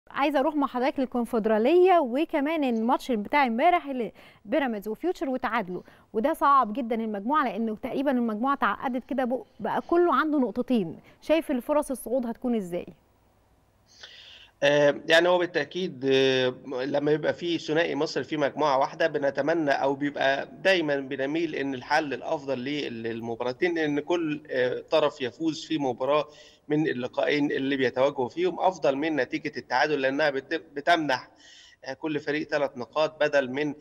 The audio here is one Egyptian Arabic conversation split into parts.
عايزه اروح مع حضرتك للكونفدراليه وكمان الماتش بتاع امبارح اللي بيراميدز وفيوتشر وتعادلوا وده صعب جدا المجموعه لانه تقريبا المجموعه تعقدت كده بقى كله عنده نقطتين شايف الفرص الصعود هتكون ازاي يعني هو بالتاكيد لما يبقى في ثنائي مصر في مجموعه واحده بنتمنى او بيبقى دايما بنميل ان الحل الافضل للمباراتين ان كل طرف يفوز في مباراه من اللقاءين اللي بيتواجهوا فيهم افضل من نتيجه التعادل لانها بتمنح كل فريق ثلاث نقاط بدل من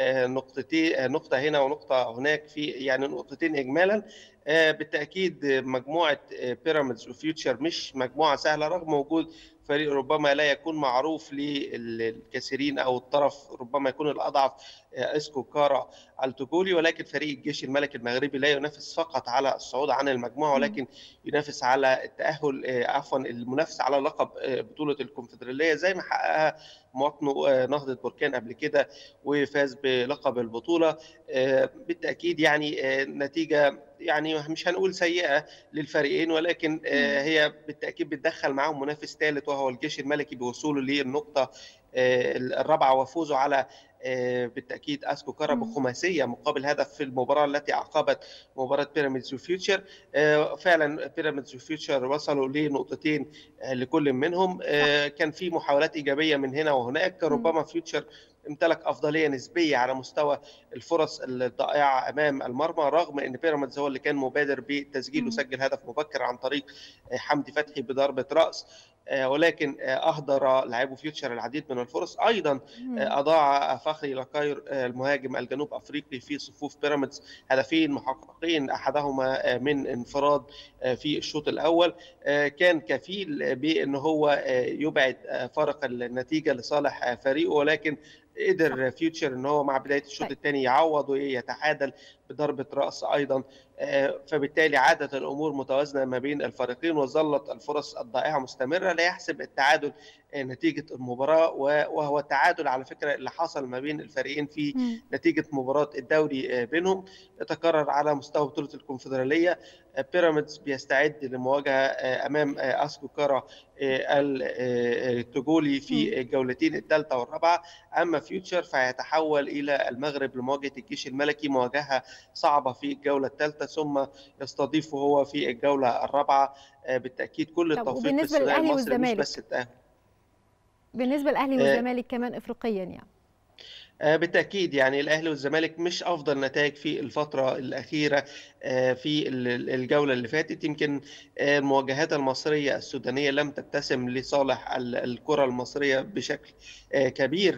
نقطتين نقطه هنا ونقطه هناك في يعني نقطتين اجمالا بالتاكيد مجموعه بيراميدز وفيوتشر مش مجموعه سهله رغم وجود فريق ربما لا يكون معروف للكثيرين او الطرف ربما يكون الاضعف اسكو كارا التوجولي ولكن فريق الجيش الملكي المغربي لا ينافس فقط على الصعود عن المجموعه ولكن ينافس على التاهل عفوا المنافسه على لقب بطوله الكونفدراليه زي ما حققها مواطنه نهضه بركان قبل كده وفاز بلقب البطوله بالتاكيد يعني نتيجه يعني مش هنقول سيئه للفريقين ولكن هي بالتاكيد بتدخل معاهم منافس ثالث وهو الجيش الملكي بوصوله للنقطه الرابعه وفوزه على بالتاكيد اسكو كارا بخماسيه مقابل هدف في المباراه التي عقبت مباراه بيراميدز وفيوتشر فعلا بيراميدز وفيوتشر وصلوا لنقطتين لكل منهم كان في محاولات ايجابيه من هنا وهناك ربما فيوتشر امتلك افضليه نسبيه على مستوى الفرص الضائعه امام المرمى رغم ان بيراميدز هو اللي كان مبادر بالتسجيل وسجل هدف مبكر عن طريق حمدي فتحي بضربه راس ولكن اهدر لاعبو فيوتشر العديد من الفرص ايضا اضاع فخري لاكاير المهاجم الجنوب افريقي في صفوف بيراميدز هدفين محققين احدهما من انفراد في الشوط الاول كان كفيل بان هو يبعد فارق النتيجه لصالح فريقه ولكن قدر فيوتشر ان هو مع بدايه الشوط الثاني يعوض ويتعادل بضربه راس ايضا فبالتالي عادت الامور متوازنه ما بين الفريقين وظلت الفرص الضائعه مستمره لا يحسب التعادل نتيجه المباراه وهو التعادل على فكره اللي حصل ما بين الفريقين في م. نتيجه مباراه الدوري بينهم تكرر على مستوى بطوله الكونفدراليه بيراميدز بيستعد لمواجهه امام اسكو كارا التوجولي في الجولتين الثالثه والرابعه اما فيوتشر فيتحول الى المغرب لمواجهه الجيش الملكي مواجهه صعبه في الجوله الثالثه ثم يستضيفه هو في الجوله الرابعه بالتاكيد كل التوفيق بالنسبه للاهلي والزمالك بس التاهل بالنسبه للاهلي والزمالك كمان افريقيا يعني بالتاكيد يعني الاهلي والزمالك مش افضل نتائج في الفتره الاخيره في الجوله اللي فاتت يمكن المواجهات المصريه السودانيه لم تبتسم لصالح الكره المصريه بشكل كبير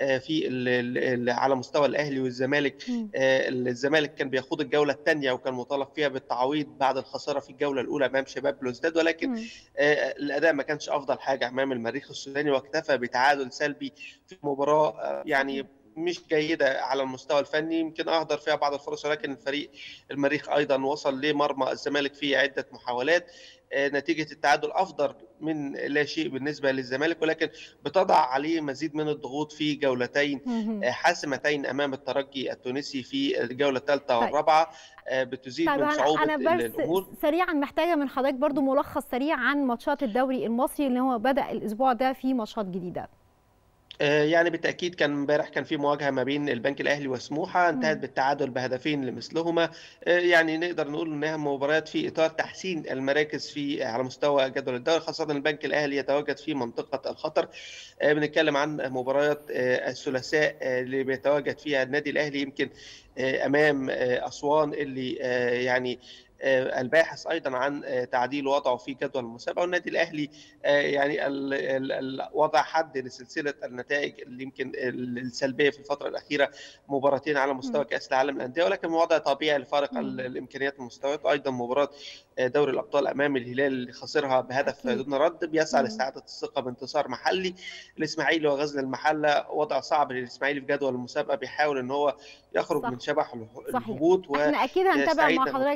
في على مستوى الاهلي والزمالك الزمالك كان بيخوض الجوله الثانيه وكان مطالب فيها بالتعويض بعد الخساره في الجوله الاولى امام شباب بلوزداد ولكن الاداء ما كانش افضل حاجه امام المريخ السوداني واكتفى بتعادل سلبي في مباراه يعني مش جيدة على المستوى الفني يمكن أهدر فيها بعض الفرص ولكن الفريق المريخ أيضا وصل لمرمى الزمالك في عدة محاولات نتيجة التعادل أفضل من لا شيء بالنسبة للزمالك ولكن بتضع عليه مزيد من الضغوط في جولتين حاسمتين أمام الترجي التونسي في الجولة الثالثة والرابعة بتزيد طيب من صعوبة أنا بس الأمور سريعا محتاجة من حضرتك برضو ملخص سريع عن ماتشات الدوري المصري اللي هو بدأ الأسبوع ده في ماتشات جديدة يعني بالتاكيد كان امبارح كان في مواجهه ما بين البنك الاهلي وسموحه انتهت بالتعادل بهدفين لمثلهما يعني نقدر نقول انها مباريات في اطار تحسين المراكز في على مستوى جدول الدوري خاصه البنك الاهلي يتواجد في منطقه الخطر بنتكلم عن مباريات الثلاثاء اللي بيتواجد فيها النادي الاهلي يمكن امام اسوان اللي يعني الباحث ايضا عن تعديل وضعه في جدول المسابقه والنادي الاهلي يعني وضع حد لسلسله النتائج اللي يمكن السلبيه في الفتره الاخيره مباراتين على مستوى كاس العالم للانديه ولكن وضع طبيعي لفارق الامكانيات والمستويات وايضا مباراه دوري الابطال امام الهلال اللي خسرها بهدف دون رد بيسعى لاستعاده الثقه بانتصار محلي الاسماعيلي وغزل المحله وضع صعب للاسماعيلي في جدول المسابقه بيحاول ان هو يخرج صح. من شبح الهبوط احنا اكيد هنتابع مع حضرتك دايما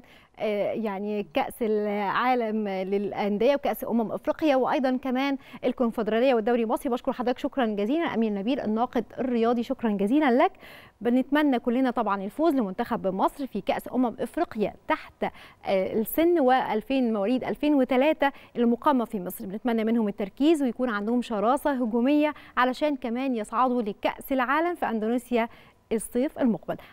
يعني كاس العالم للانديه وكاس امم افريقيا وايضا كمان الكونفدراليه والدوري المصري بشكر حضرتك شكرا جزيلا امير نبيل الناقد الرياضي شكرا جزيلا لك بنتمنى كلنا طبعا الفوز لمنتخب مصر في كاس امم افريقيا تحت السن و2000 مواليد 2003 المقامه في مصر بنتمنى منهم التركيز ويكون عندهم شراسه هجوميه علشان كمان يصعدوا لكاس العالم في اندونيسيا الصيف المقبل